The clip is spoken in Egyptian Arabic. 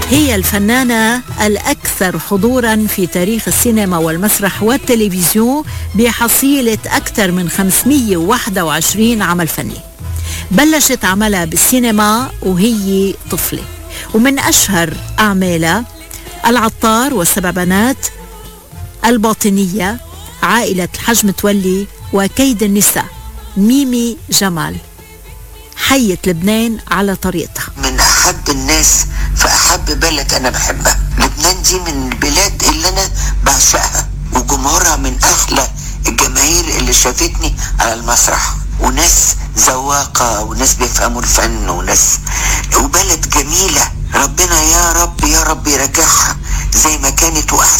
هي الفنانة الأكثر حضورا في تاريخ السينما والمسرح والتلفزيون بحصيلة أكثر من 521 عمل فني بلشت عملها بالسينما وهي طفلة ومن أشهر أعمالها العطار والسبع بنات الباطنية عائلة الحج متولي وكيد النساء ميمي جمال حية لبنان على طريقتها من أحب الناس في أحب بلد أنا بحبها لبنان دي من البلاد اللي أنا بعشقها وجمهورها من أحلى الجماهير اللي شافتني على المسرح وناس ذواقة وناس بيفهموا الفن وناس وبلد جميلة ربنا يا رب يا رب يرجعها زي ما كانت وأحسن